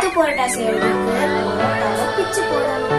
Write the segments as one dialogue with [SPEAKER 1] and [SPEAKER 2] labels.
[SPEAKER 1] கொத்து பரோட்டா செய்யறதுக்கு பரோட்டாவை பிச்சு போடணும்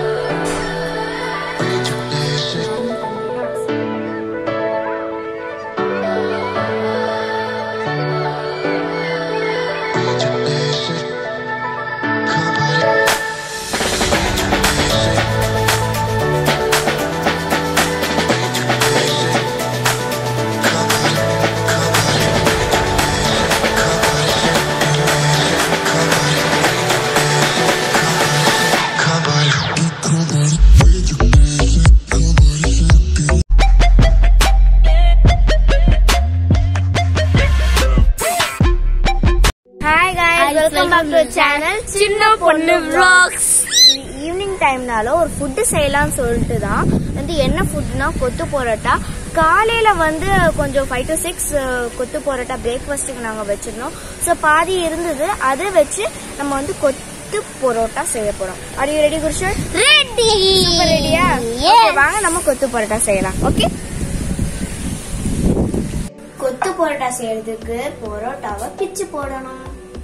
[SPEAKER 1] hi guys welcome back to channel சின்ன பொண்ணு vlogs ஈவினிங் டைம்னால ஒரு ஃபுட்டு செய்யலாம்னு சொல்லிட்டு தான் வந்து என்ன ஃபுட்னா கொத்து பரோட்டா காலையில வந்து கொஞ்சம் ஃபைவ் டு சிக்ஸ் கொத்து பரோட்டா பிரேக்ஃபாஸ்ட்டுக்கு நாங்க வச்சிருந்தோம் ஸோ பாதி இருந்தது அதை வச்சு நம்ம வந்து கொத்து பரோட்டா செய்ய போறோம் ஆர் யூ ரெடி குருஷன்
[SPEAKER 2] ரெடி
[SPEAKER 1] சூப்பர் ரெடியா வாங்க நம்ம கொத்து பரோட்டா செய்யலாம் ஓகே கொத்து பரோட்டா செய்யறதுக்கு பரோட்டாவை பிச்சு போடணும்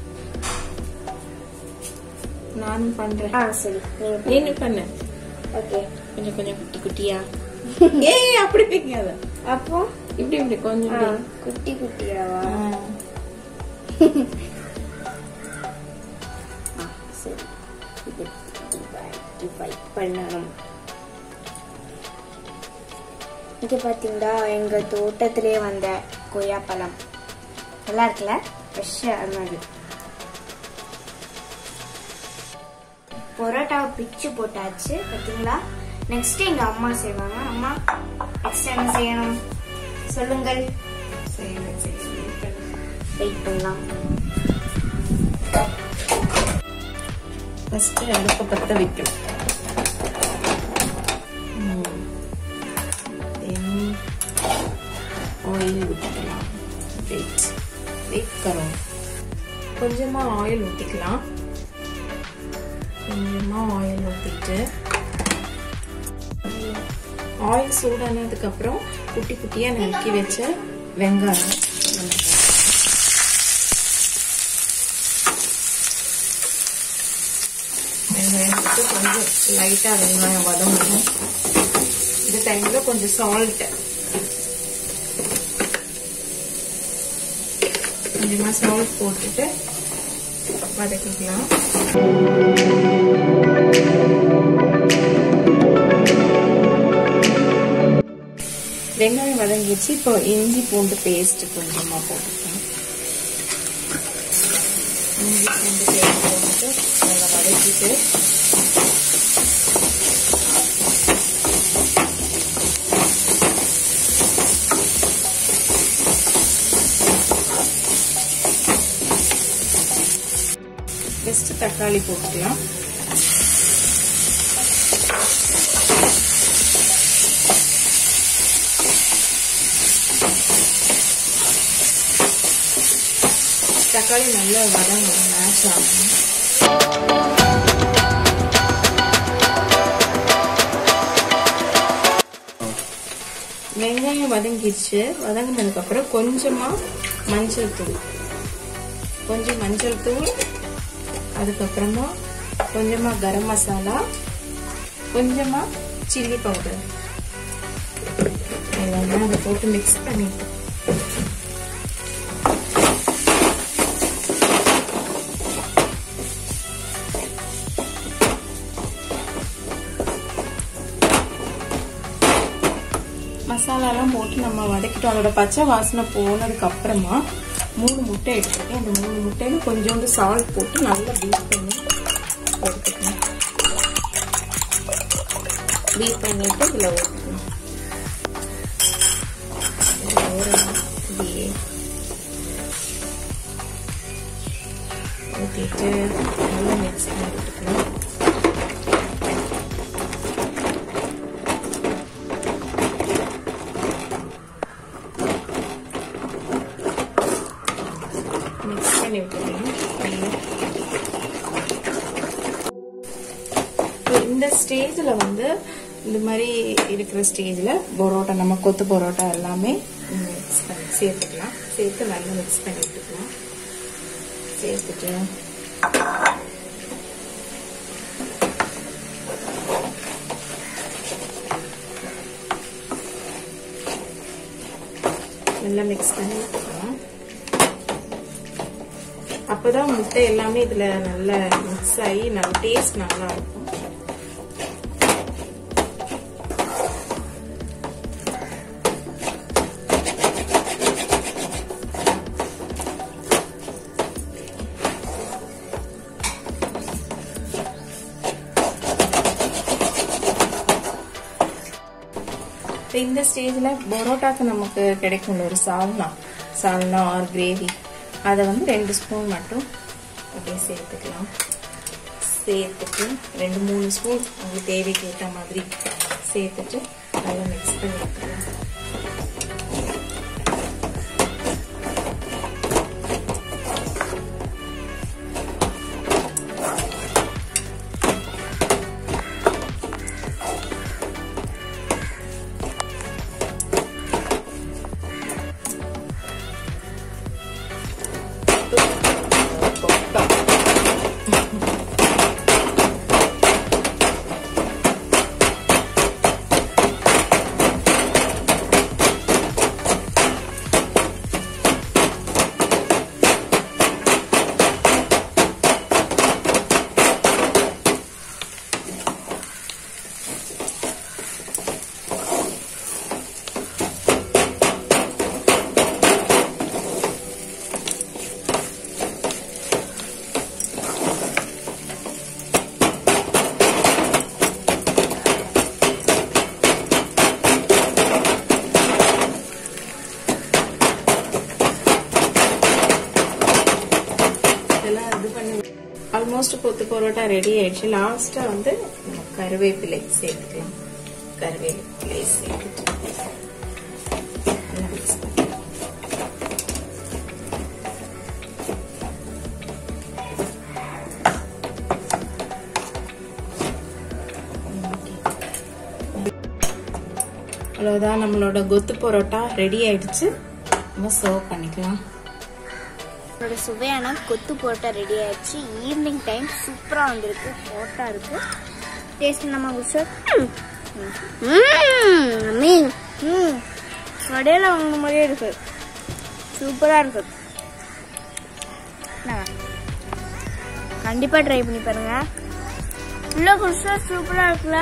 [SPEAKER 3] நானும் பண்றேன்
[SPEAKER 1] ஆ சரி நீங்க
[SPEAKER 3] நீ என்ன பண்ண
[SPEAKER 1] ஓகே
[SPEAKER 3] கொஞ்சம் கொஞ்சம் குட்டி குட்டியா ஏய் அப்படி வைக்காத
[SPEAKER 1] அப்போ
[SPEAKER 3] இப்படி இப்படி கொஞ்சம்
[SPEAKER 1] ஆ,
[SPEAKER 3] இப்படி.
[SPEAKER 1] குட்டி குட்டியாவா
[SPEAKER 3] ஆ.
[SPEAKER 1] ஆ, சரி இது divide பண்ணணும் இது பாத்தீங்களா எங்க தோட்டத்திலே வந்த கொய்யாப்பழம் நல்லா இருக்குல்ல ஃப்ரெஷ்ஷா அது மாதிரி பரோட்டாவை பிச்சு போட்டாச்சு பாத்தீங்களா நெக்ஸ்ட் எங்க அம்மா செய்வாங்க அம்மா நெக்ஸ்ட் என்ன செய்யணும் சொல்லுங்கள்
[SPEAKER 3] செய்யணும், செய்யணும். wait பண்ணு.
[SPEAKER 1] வெயிட் பண்ணலாம்
[SPEAKER 3] First அடுப்பை பத்த வைக்கணும் ம். Then oil ஊத்திக்கலாம் Wait. Wait கரோ கொஞ்சமா ஆயில் ஊத்திக்கலாம் கொஞ்சமா ஆயில் ஊத்திட்டு ஆயில் சூடானதுக்கு அப்புறம் குட்டி குட்டியா நறுக்கி வச்ச வெங்காயம் வெங்காயத்துக்கு கொஞ்சம் லைட்டா வெங்காயம் வதங்கணும் இந்த டைம்ல கொஞ்சம் சால்ட் கொஞ்சமா சால்ட் போட்டுட்டு வதக்கிக்கலாம் வெங்காயம் வதங்கிடுச்சு இப்போ இஞ்சி பூண்டு பேஸ்ட் கொஞ்சமா போட்டுக்கலாம் இஞ்சி பூண்டு பேஸ்ட் போட்டுட்டு நல்லா வதக்கிட்டு ஜஸ்ட் தக்காளி போட்டுக்கலாம் தக்காளி நல்லா வதங்கணும் மேஷ் ஆகணும் வெங்காயம் வதங்கிடுச்சு வதங்கினதுக்கு அப்புறம் கொஞ்சமா மஞ்சள் தூள் கொஞ்சம் மஞ்சள் தூள் அதுக்கப்புறமா கொஞ்சமா கரம் மசாலா கொஞ்சமா சில்லி பவுடர் இதெல்லாம் அதை போட்டு மிக்ஸ் பண்ணிட்டு மசாலாலாம் போட்டு நம்ம வதக்கிட்டோம் அதோட பச்சை வாசனை போனதுக்கு அப்புறமா மூணு முட்டை எடுத்துருக்கேன் அந்த மூணு முட்டையில கொஞ்சோண்டு சால்ட் போட்டு நல்லா பீட் பண்ணி எடுத்துக்கணும் பீட் பண்ணிட்டு இதில் ஊற்றிக்கணும் ஓரமா இப்படியே ஊற்றிட்டு நல்லா மிக்ஸ் பண்ணி விட்டுக்கணும் மிக்ஸ் பண்ணி விட்டுக்கலாம் இப்போ இந்த ஸ்டேஜில் வந்து இந்த மாதிரி இருக்கிற ஸ்டேஜில் பரோட்டா நம்ம கொத்து பரோட்டா எல்லாமே மிக்ஸ் பண்ணி சேர்த்துக்கலாம் சேர்த்து நல்லா மிக்ஸ் பண்ணி விட்டுக்கலாம் சேர்த்துட்டு நல்லா மிக்ஸ் பண்ணி விட்டுக்கலாம் அப்பதான் முட்டை எல்லாமே இதுல நல்லா மிக்ஸ் ஆகி நல்ல டேஸ்ட் நல்லா இருக்கும் இப்போ இந்த ஸ்டேஜில் பரோட்டாக்கு நமக்கு கிடைக்கும் ஒரு சால்னா சால்னா ஆர் கிரேவி அதை வந்து ரெண்டு ஸ்பூன் மட்டும் அப்படியே சேர்த்துக்கலாம் சேர்த்துட்டு ரெண்டு மூணு ஸ்பூன் உங்களுக்கு தேவைக்கு ஏற்ற மாதிரி சேர்த்துட்டு நல்லா மிக்ஸ் பண்ணி விட்டுக்கலாம் இதெல்லாம் இது பண்ணி ஆல்மோஸ்ட் கொத்து பரோட்டா ரெடி ஆயிடுச்சு லாஸ்டா வந்து நம்ம கருவேப்பிலை சேர்த்துக்கலாம் கருவேப்பிலை சேர்த்துட்டு நல்லா mix பண்ணி. அவ்வளவுதான் நம்மளோட கொத்து பரோட்டா ரெடி ஆயிடுச்சு நம்ம சர்வ் பண்ணிக்கலாம்
[SPEAKER 1] என்னோட சுவையான கொத்து பரோட்டா ரெடி ஆயிடுச்சு ஈவினிங் டைம் சூப்பராக வந்திருக்கு ஹாட்டாக இருக்கு டேஸ்ட் நம்ம சார் ம் கடையில் வாங்கின மாதிரியே இருக்கு சூப்பராக இருக்கு என்னங்க? கண்டிப்பா ட்ரை பண்ணி பாருங்க உள்ள குடிச்சா சூப்பரா இருக்குல்ல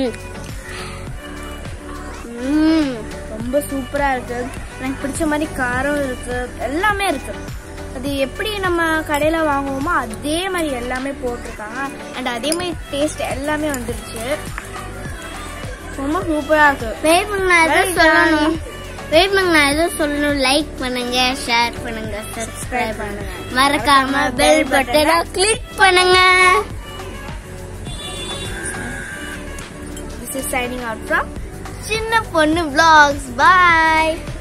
[SPEAKER 1] ம், ரொம்ப சூப்பரா இருக்கு எனக்கு பிடிச்ச மாதிரி காரம் இருக்கு எல்லாமே இருக்கு அது எப்படி நம்ம கடையில வாங்குவோமோ அதே மாதிரி எல்லாமே போட்டிருக்காங்க அண்ட் அதே மாதிரி டேஸ்ட் எல்லாமே வந்துருச்சு ரொம்ப சூப்பரா இருக்கு
[SPEAKER 2] வெயிட் பண்ணுங்க நான் எதுவும் சொல்லணும் வெயிட் பண்ணுங்க நான் எதுவும் சொல்லணும் லைக் பண்ணுங்க ஷேர் பண்ணுங்க சப்ஸ்கிரைப் பண்ணுங்க மறக்காம பெல் பட்டனை கிளிக் பண்ணுங்க
[SPEAKER 1] this is signing out from சின்ன பொண்ணு vlogs பாய்